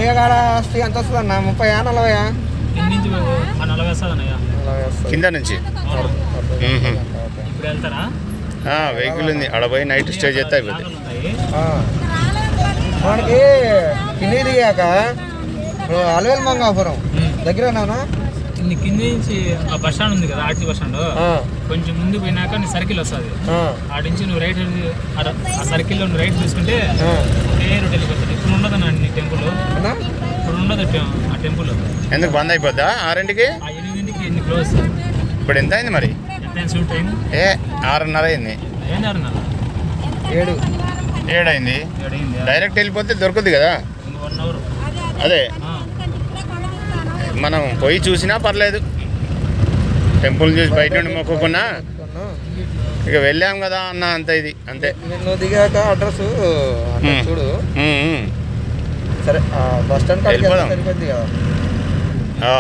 అయ్యగాడ ఆస్తి ఎంత వస్తుంది అన్న ముప్పై నలభై కింద నుంచి ఆ నలభై వస్తుంది అన్నయ్య నలభై వస్తుంది కింద నుంచి అవును. మ్మ్. ఓకే. ఇప్పుడు వెళ్తారా వెహికల్ ఉంది ఆడ పోయి నైట్ స్టే చేస్తే అయిపోతుంది లాగలు ఉంటాయి ఆ. మనకి కింది దిగాక ఇప్పుడు అలవేల్ మంగాపురం దగ్గరేనా కింద కింద నుంచి ఆ బస్ స్టాండ్ ఉంది కదా ఆర్టీ బస్ స్టాండ్ ఆ, కొంచెం ముందు పోయినాక నీ సర్కిల్ వస్తుంది ఆ, ఆడ నుంచి నువ్వు రైట్ ఆ సర్కిల్లో నువ్వు రైట్ తీసుకుంటే ఆ. ఒకే రూట్ వెళ్ళిపోతుంది ఇప్పుడు ఉండదు నీ టెంపుల్ అన్నా? ఇప్పుడు ఉండదు టెం- ఆ టెంపుల్ ఎందుకు బంద్ అయిపోద్దా ఆరింటికి ఆ ఎనిమిదింటికి ఎన్ని క్లోజ్ ఇప్పుడు ఎంత అయింది మరి ఎంత షూట్ టైం ఏ ఆరున్నర అయింది ఏం జరుగుతున్నా ఏడు ఏడైంది ఏడైంది డైరెక్ట్ వెళ్ళిపోతే దొరుకుద్ది కదా ఇంక వన్ అవర్ అదే మనం పోయి చూసినా పర్లేదు టెంపుల్ చూసి బయట నుండి మొక్కుకున్నా అన్నా, ఇక వెళ్ళాం కదా అన్న అంత ఇది అంతే నిన్ను దిగాక అడ్రస్ మ్మ్. చూడు ఉమ్, ఉమ్. సరే ఆ, బస్ స్టాండ్ కాడికి వెళ్తే వెళ్ళిపోదాం. సరిపోద్ది కదా ఆ.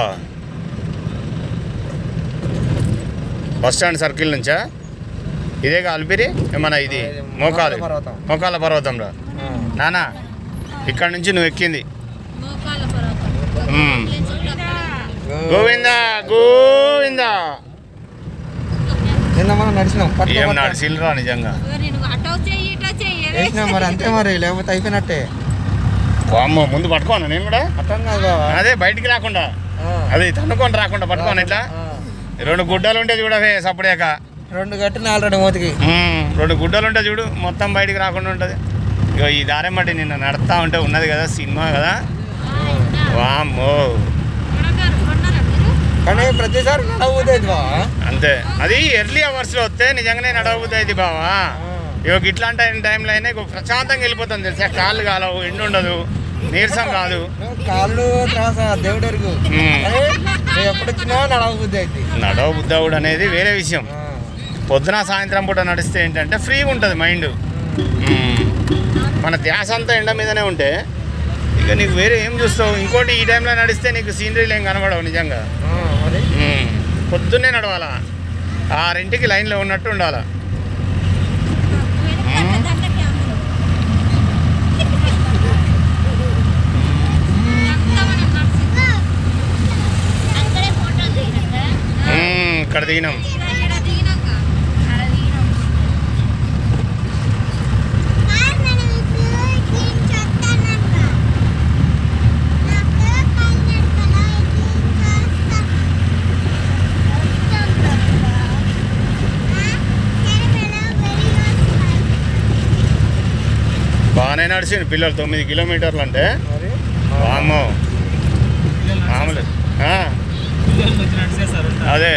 బస్ స్టాండ్ సర్కిల్ నుంచా ఇదేగా అల్పిరి మన ఇది ఇది మోకాలు మోకాళ్ళ పర్వతం. మోకాల పర్వతంలో ఆ. నానా ఇక్కడ నుంచి నువ్వు ఎక్కింది మోకాళ్ళ పర్వతం మ్మ్. గోవిందా గోవిందా నిన్న మనం నడిచినాం పట్టుకో ఏం పట్టుకో. నడిచిల్రా నిజంగా నేను అటో చెయ్యి ఇటో చెయ్యి వేసినాం మరి అంతే మరి లేకపోతే అయిపోయినట్టే వామ్మో ముందు పట్టుకోను నేను కూడా అట్టం కాదు బావా. అదే బయటికి రాకుండా ఆ. అది తన్నుకొని రాకుండా పట్టుకోను ఇట్లా ఆ. రెండు గుడ్డలు ఉంటే చూడవే సపడాక రెండు కట్టిన ఆల్రెడీ మూతికి రెండు గుడ్డలు ఉంటే చూడు మొత్తం బయటికి రాకుండా ఉంటుంది ఇగో ఈ దారి మట్టి నిన్న నడుస్తా ఉంటే ఉన్నది కదా సినిమా కదా వామ్మో కానీ ప్రతిసారి నడవుతుంది బావా అంతే అది ఎర్లీ అవర్స్లో వస్తే నిజంగానే నడవబుద్ది బావా ఇక ఇట్లాంటి టైంలో అయినా ఇక ప్రశాంతంగా వెళ్ళిపోతాం తెలుసా కాళ్ళు కాలవు ఎండు ఉండదు నీరసం కాదు కాళ్ళు త్రాస దేవుడు ఎరుగు మ్మ్. కానీ నువ్వు ఎప్పుడు వచ్చినా నడవబుద్ధి అయితే నడవ బుద్ధవుడు అనేది వేరే విషయం పొద్దున సాయంత్రం పూట నడిస్తే ఏంటంటే ఫ్రీగా ఉంటుంది మైండ్ మ్మ్. మన ధ్యాస అంతా ఎండ మీదనే ఉంటే ఇక నీకు వేరే ఏం చూస్తావు ఇంకోటి ఈ టైంలో నడిస్తే నీకు సీనరీలు ఏం కనబడవు నిజంగా మరి మ్మ్. పొద్దున్నే నడవాలా ఆరింటికి లైన్లో ఉన్నట్టు ఉండాలా అక్కడే ఫోటోలు దిగినాక మ్మ్. ఇక్కడ దిగినాం ఇక్కడ దిగినాక అక్కడ దిగినాం బాగానే నడిచింది పిల్లలు తొమ్మిది కిలోమీటర్లు అంటే మరి వామ్మో మామూలు ఆ, పిల్లలు వచ్చి నడిచేస్తారు అదే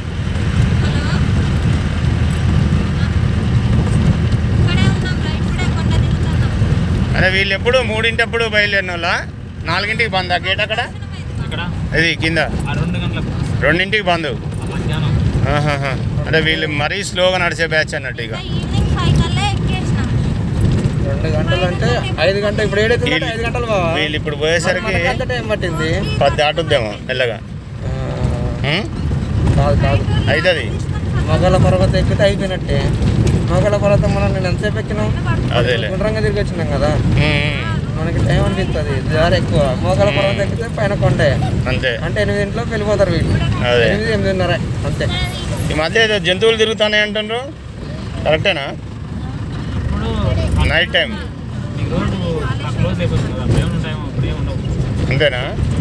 ఇక్కడే ఉన్నాం రా ఇప్పుడే కొండ దిగుతున్నాం అదే వీళ్ళు ఎప్పుడు మూడింటప్పుడు బయలుదేరిన వాళ్ళ నాలుగింటికి బంద్ ఆ గేట్ అక్కడ ఇక్కడ ఇది కింద ఆ రెండు గంటలకు రెండింటికి బంద్ ఆ మధ్యాహ్నం ఆహాహా. అంటే వీళ్ళు మరీ స్లోగా నడిచే బ్యాచ్ అన్నట్టు ఇక ఈవినింగ్ ఫైవ్ కల్లా ఎక్కేసినాం రెండు గంటలు అంటే ఐదు గంటలు ఇప్పుడు ఏడైతే వీళ్ళు- ఐదు గంటలు బావా వీళ్ళు ఇప్పుడు మరి పోయేసరికి మనకి ఎంత టైం పట్టింది పది దాటుద్దేమో మెల్లగా ఆ, ఉం? కాదు కాదు అవుతుంది మొగల పర్వతం ఎక్కితే అయిపోయినట్టే మొగల పర్వతం మనం నేను ఎంతసేపు ఎక్కినాం అదేలే గుండ్రంగా తిరిగి వచ్చినాం కదా ఉం, ఉం. మనకి టైం అనిపిస్తుంది దారి ఎక్కువ మోకాల పర్వతం ఎక్కితే పైన కొండే అంతే అంటే ఎనిమిదింట్లోకి వెళ్ళిపోతారు వీళ్ళు అదే. ఎనిమిది ఎనిమిదిన్నర అంతే ఈ మధ్య ఏదో జంతువులు తిరుగుతానే అంటుండ్రు కరెక్టేనా ఇప్పుడు నైట్ టైం ఈ రోడ్డు క్లోజ్ అయిపోతుంది కదా అప్పుడు ఏమైనా టైం అప్పుడు ఏమి ఉండవు అంతేనా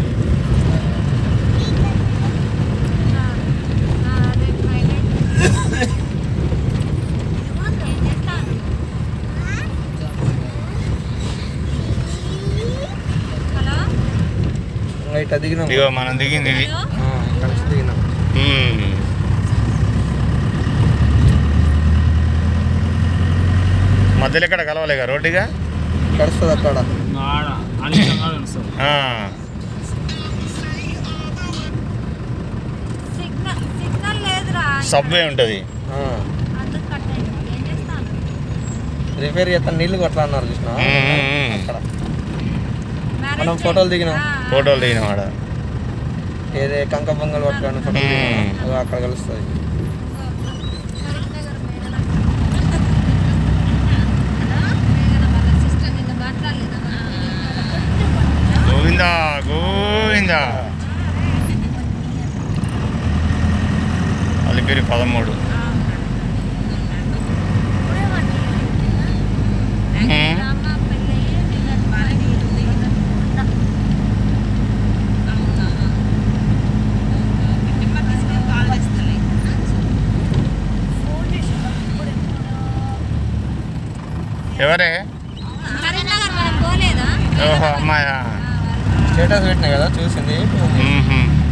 హలో ఇంకా ఇట్లా దిగినాం ఇదిగో మనం దిగింది ఇది ఆ, కలిసి దిగినాం ఉం. మధ్యలో ఇక్కడ కలవలేగా రోడ్డుగా కలుస్తుంది అక్కడ ఆడ అనిష్టంగా వస్తుంది ఆ. సిగ్నల్ సిగ్నల్ లేదురా సబ్వే ఉంటుంది ఆ, అందుకు కట్ అయింది ఏం చేస్తాను రిపేర్ చేస్తాను నీళ్లు కొట్లా అన్నారు చూసిన ఉమ్, ఉమ్, ఉమ్. అక్కడ మ్యారేజ్ మనం చేయి. ఫోటోలు దిగినాం. ఆ, ఫోటోలు దిగిన వాడ ఏదే కంక పొంగల్ పట్టుకొని ఫోటో దిగినాం. మ్మ్. అదో అక్కడ కలుస్తుంది కరీంనగర్ మేఘన. హలో మేఘన వాళ్ళ సిస్టర్ నిన్న మాట్లాడలేదా గోవిందా చెప్పారు పదమూడు మ్మ్. అమ్మ పెళ్ళయ్యి పిల్లలు బాగా ఎవరే కరీంనగర్ మనం పోలేదా ఓహో అమ్మాయా స్టేటస్ పెట్టినా కదా చూసింది మ్మ్హ్మ్.